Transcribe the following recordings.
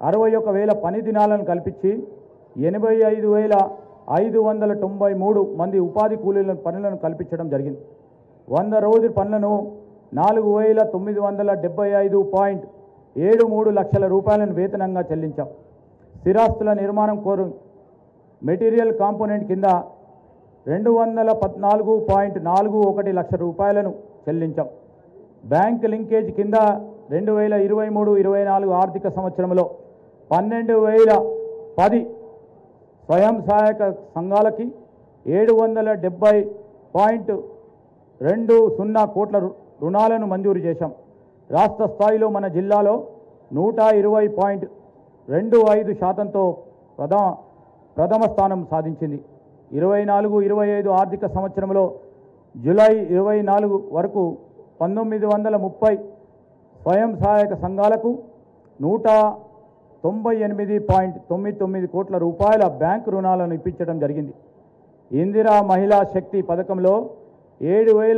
అరవై ఒక వేల పని దినాలను కల్పించి ఎనభై ఐదు వేల ఐదు వందల తొంభై మూడు మంది ఉపాధి కూలీల పనులను కల్పించడం జరిగింది వంద రోజుల పనులను నాలుగు వేల తొమ్మిది వందల డెబ్బై ఐదు పాయింట్ ఏడు మూడు లక్షల రూపాయలను వేతనంగా చెల్లించాం స్థిరాస్తుల నిర్మాణం కోరు మెటీరియల్ కాంపోనెంట్ కింద రెండు వందల పద్నాలుగు పాయింట్ నాలుగు ఒకటి లక్ష రూపాయలను చెల్లించాం బ్యాంక్ లింకేజ్ కింద రెండు వేల ఇరవై మూడు ఇరవై నాలుగు ఆర్థిక సంవత్సరంలో పన్నెండు వేల పది స్వయం సహాయక సంఘాలకి ఏడు వందల డెబ్బై పాయింట్ రెండు సున్నా కోట్ల రు- రుణాలను మంజూరు చేశాం రాష్ట్ర స్థాయిలో మన జిల్లాలో నూట ఇరవై పాయింట్ రెండు ఐదు శాతంతో ప్రథమ ప్రథమ స్థానం సాధించింది ఇరవై నాలుగు ఇరవై ఐదు ఆర్థిక సంవత్సరంలో జూలై ఇరవై నాలుగు వరకు పంతొమ్మిది వందల ముప్పై స్వయం సహాయక సంఘాలకు నూట తొంభై ఎనిమిది పాయింట్ తొమ్మిది తొమ్మిది కోట్ల రూపాయల బ్యాంకు రుణాలను ఇప్పించడం జరిగింది ఇందిరా మహిళా శక్తి పథకంలో ఏడు వేల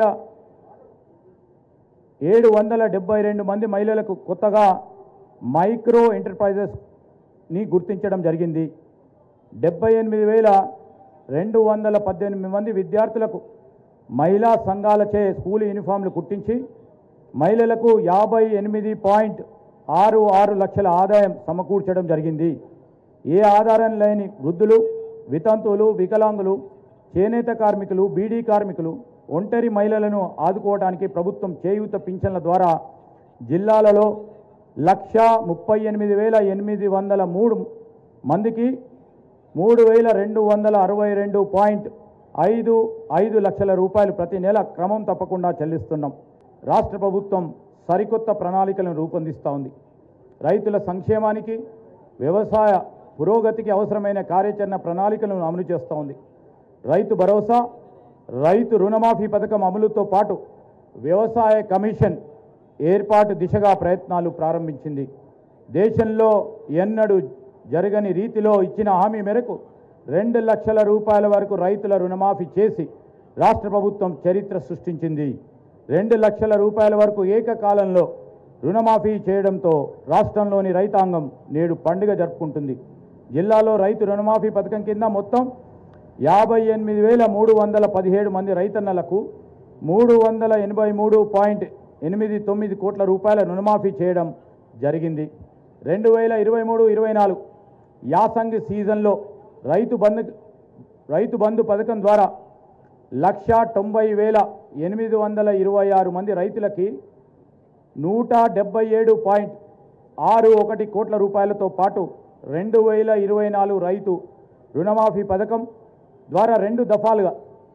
ఏడు వందల డెబ్బై రెండు మంది మహిళలకు కొత్తగా మైక్రో ఎంటర్ప్రైజెస్ని గుర్తించడం జరిగింది డెబ్బై ఎనిమిది వేల రెండు వందల పద్దెనిమిది మంది విద్యార్థులకు మహిళా సంఘాలచే స్కూల్ యూనిఫామ్లు కుట్టించి మహిళలకు యాభై ఎనిమిది పాయింట్ ఆరు ఆరు లక్షల ఆదాయం సమకూర్చడం జరిగింది ఏ ఆధారం లేని వృద్ధులు వితంతువులు వికలాంగులు చేనేత కార్మికులు బీడీ కార్మికులు ఒంటరి మహిళలను ఆదుకోవడానికి ప్రభుత్వం చేయూత పింఛన్ల ద్వారా జిల్లాలలో లక్ష ముప్పై ఎనిమిది వేల ఎనిమిది వందల మూడు మందికి మూడు వేల రెండు వందల అరవై రెండు పాయింట్ ఐదు ఐదు లక్షల రూపాయలు ప్రతి నెల క్రమం తప్పకుండా చెల్లిస్తున్నాం రాష్ట్ర ప్రభుత్వం సరికొత్త ప్రణాళికలను రూపొందిస్తూ ఉంది రైతుల సంక్షేమానికి వ్యవసాయ పురోగతికి అవసరమైన కార్యాచరణ ప్రణాళికలను అమలు చేస్తూ ఉంది రైతు భరోసా రైతు రుణమాఫీ పథకం అమలుతో పాటు వ్యవసాయ కమిషన్ ఏర్పాటు దిశగా ప్రయత్నాలు ప్రారంభించింది దేశంలో ఎన్నడూ జరగని రీతిలో ఇచ్చిన హామీ మేరకు రెండు లక్షల రూపాయల వరకు రైతుల రుణమాఫీ చేసి రాష్ట్ర ప్రభుత్వం చరిత్ర సృష్టించింది రెండు లక్షల రూపాయల వరకు ఏకకాలంలో రుణమాఫీ చేయడంతో రాష్ట్రంలోని రైతాంగం నేడు పండుగ జరుపుకుంటుంది జిల్లాలో రైతు రుణమాఫీ పథకం కింద మొత్తం యాభై ఎనిమిది వేల మూడు వందల పదిహేడు మంది రైతన్నలకు మూడు వందల ఎనభై మూడు పాయింట్ ఎనిమిది తొమ్మిది కోట్ల రూపాయల రుణమాఫీ చేయడం జరిగింది రెండు వేల ఇరవై మూడు ఇరవై నాలుగు యాసంగి సీజన్లో రైతు బంధు రైతు బంధు పథకం ద్వారా లక్ష తొంభై వేల ఎనిమిది వందల ఇరవై ఆరు మంది రైతులకి నూట డెబ్బై ఏడు పాయింట్ ఆరు ఒకటి కోట్ల రూపాయలతో పాటు రెండు వేల ఇరవై నాలుగు రైతు రుణమాఫీ పథకం ద్వారా రెండు దఫాలుగా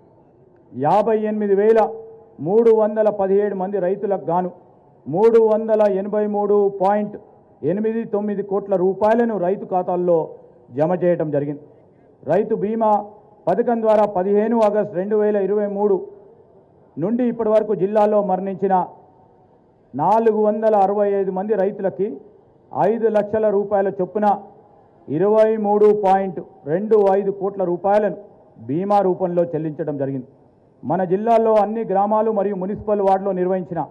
యాభై ఎనిమిది వేల మూడు వందల పదిహేడు మంది రైతులకు గాను మూడు వందల ఎనభై మూడు పాయింట్ ఎనిమిది తొమ్మిది కోట్ల రూపాయలను రైతు ఖాతాల్లో జమ చేయడం జరిగింది రైతు బీమా పథకం ద్వారా పదిహేను ఆగస్టు రెండు వేల ఇరవై మూడు నుండి ఇప్పటి వరకు జిల్లాలో మరణించిన నాలుగు వందల అరవై ఐదు మంది రైతులకి ఐదు లక్షల రూపాయల చొప్పున ఇరవై మూడు పాయింట్ రెండు ఐదు కోట్ల రూపాయలను బీమా రూపంలో చెల్లించడం జరిగింది మన జిల్లాలో అన్ని గ్రామాలు మరియు మున్సిపల్ వార్డులో నిర్వహించిన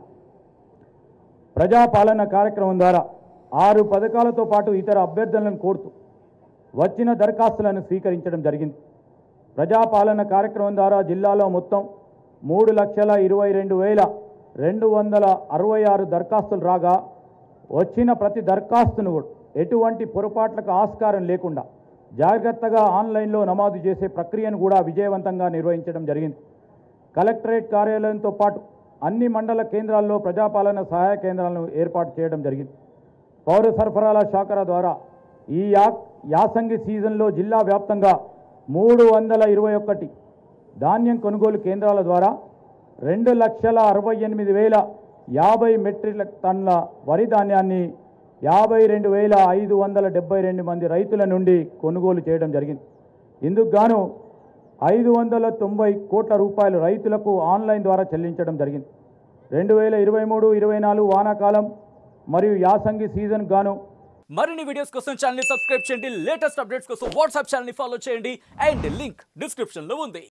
ప్రజాపాలన కార్యక్రమం ద్వారా ఆరు పథకాలతో పాటు ఇతర అభ్యర్థులను కోరుతూ వచ్చిన దరఖాస్తులను స్వీకరించడం జరిగింది ప్రజాపాలన కార్యక్రమం ద్వారా జిల్లాలో మొత్తం మూడు లక్షల ఇరవై రెండు వేల రెండు వందల అరవై ఆరు దరఖాస్తులు రాగా వచ్చిన ప్రతి దరఖాస్తును కూడా ఎటువంటి పొరపాట్లకు ఆస్కారం లేకుండా జాగ్రత్తగా ఆన్లైన్లో నమోదు చేసే ప్రక్రియను కూడా విజయవంతంగా నిర్వహించడం జరిగింది కలెక్టరేట్ కార్యాలయంతో పాటు అన్ని మండల కేంద్రాల్లో ప్రజాపాలన సహాయ కేంద్రాలను ఏర్పాటు చేయడం జరిగింది పౌర సరఫరాల శాఖల ద్వారా ఈ యా యాసంగి సీజన్లో జిల్లా వ్యాప్తంగా మూడు వందల ఇరవై ఒకటి ధాన్యం కొనుగోలు కేంద్రాల ద్వారా రెండు లక్షల అరవై ఎనిమిది వేల యాభై మెట్రిక్ టన్నుల వరి ధాన్యాన్ని యాభై రెండు వేల ఐదు వందల డెబ్బై రెండు మంది రైతుల నుండి కొనుగోలు చేయడం జరిగింది ఇందుకు గాను ఐదు వందల తొంభై కోట్ల రూపాయలు రైతులకు ఆన్లైన్ ద్వారా చెల్లించడం జరిగింది రెండు వేల ఇరవై మూడు ఇరవై నాలుగు వానాకాలం మరియు యాసంగి సీజన్ గాను మరిన్ని వీడియోస్ కోసం ఛానల్ ని సబ్స్క్రైబ్ చేయండి లేటెస్ట్ అప్డేట్స్ కోసం వాట్సాప్ ఛానల్ ని ఫాలో చేయండి అండ్ లింక్ డిస్క్రిప్షన్ లో ఉంది